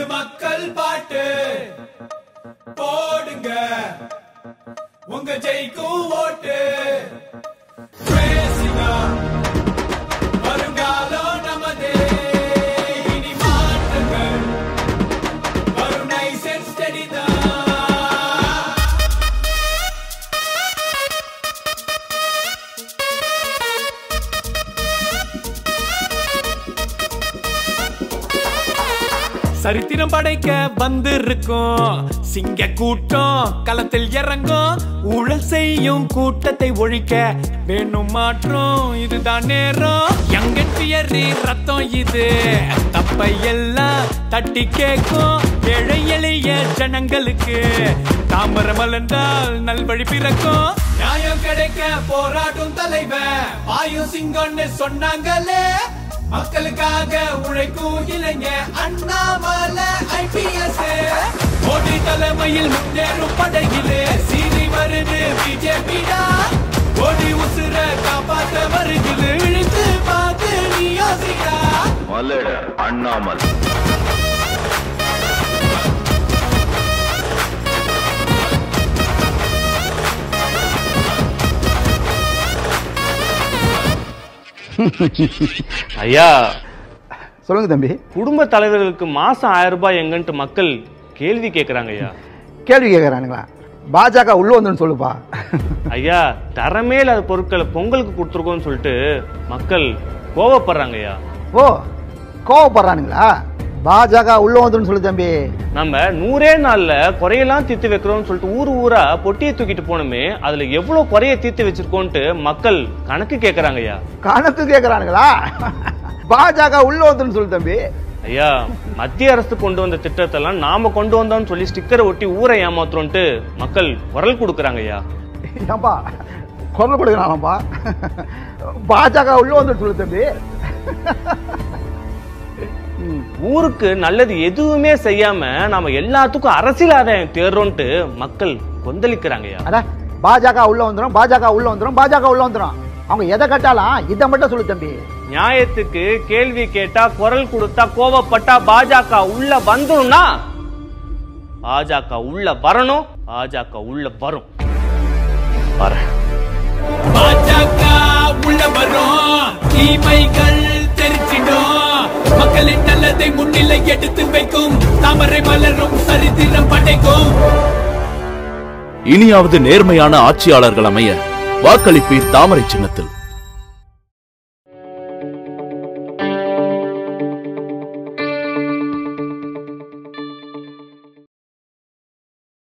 மக்கள் பாட்டு போடுங்க உங்க ஜெயிக்கும் ஓட்டு பேசுங்க வருங்காலம் நமதே இனி மாற்றுங்கள் வரும் நைஸ் அண்ட் ஸ்டெடி தான் சரித்திரம் படைக்க வந்திருக்கும் சிங்க கூட்டம் களத்தில் இறங்கும் ஊழல் செய்யும் கூட்டத்தை ஒழிக்க வேணும் மாற்றம் இதுதான் நேரம் எங்கட்டியறி ரத்தம் இது தப்பை எல்லாம் தட்டி கேட்கும் ஏழை எளிய ஜனங்களுக்கு தாமரம் மலர்ந்தால் நல்வழி பிறக்கும் நியாயம் கிடைக்க போராடும் தலைவன் வாயு சிங்கம்னு சொன்னாங்களே மக்களுக்காக உழைக்கும் இளைஞ அண்ணாமலை ஐபிஎஸ் மோடி தலைமையில் முன்னேறும் படையிலே சீறி வருது பிஜேபிடா மோடி உசுர காப்பாத்த வருகிறது இழுத்து பார்த்து நீ யோசிடா மலட அண்ணாமல் ஐயா சொல்லுங்க தம்பி குடும்ப தலைவர்களுக்கு மாசம் ஆயிரம் ரூபாய் எங்கன்ட்டு மக்கள் கேள்வி கேட்கறாங்க ஐயா கேள்வி கேட்குறானுங்களா பாஜக உள்ள வந்துன்னு சொல்லுப்பா ஐயா தரமே இல்லாத பொருட்களை பொங்கலுக்கு கொடுத்துருக்கோம்னு சொல்லிட்டு மக்கள் கோவப்படுறாங்க ஐயா ஓ கோவப்படுறானுங்களா பாஜக உள்ள வந்துன்னு சொல்லு தம்பி நம்ம நூறே நாள்ல குறையெல்லாம் தீர்த்து வைக்கிறோம்னு சொல்லிட்டு ஊர் ஊரா பொட்டியை தூக்கிட்டு போனோமே அதுல எவ்வளவு குறைய தீர்த்து வச்சிருக்கோன்ட்டு மக்கள் கணக்கு கேட்கறாங்க ஐயா கணக்கு கேட்குறானுங்களா பாஜக உள்ள வந்துன்னு சொல்லு தம்பி ஐயா மத்திய அரசு கொண்டு வந்த திட்டத்தெல்லாம் நாம கொண்டு வந்தோம்னு சொல்லி ஸ்டிக்கரை ஒட்டி ஊரை ஏமாத்துறோம்ட்டு மக்கள் குரல் கொடுக்கறாங்க ஐயா ஏன்பா குரல் கொடுக்குறானப்பா பாஜக உள்ள வந்துன்னு சொல்லு தம்பி ம், ஊருக்கு நல்லது எதுவுமே செய்யாம நாம எல்லாத்துக்கும் அரசியல் ஆதாயம் தேடுறோம்ட்டு மக்கள் கொந்தளிக்கிறாங்க ஐயா அட பாஜக உள்ள வந்துடும் பாஜக உள்ள வந்துடும் பாஜக உள்ள வந்துடும் அவங்க எதை கட்டாலாம் இதை மட்டும் சொல்லு தம்பி நியாயத்துக்கு கேள்வி கேட்டா குரல் கொடுத்தா கோவப்பட்டா பாஜக உள்ள வந்துரும்னா பாஜக உள்ள வரணும் பாஜக உள்ள வரும் வரேன் பாஜக உள்ள வரும் தீமைகள் தெரிச்சிடும் மக்களின் நல்லதை முன்னிலை எடுத்து வைக்கும் தாமரை மலரும் சரித்திரம் படைக்கும் இனியாவது நேர்மையான ஆட்சியாளர்கள் அமைய வாக்களிப்பீர் தாமரை சின்னத்தில்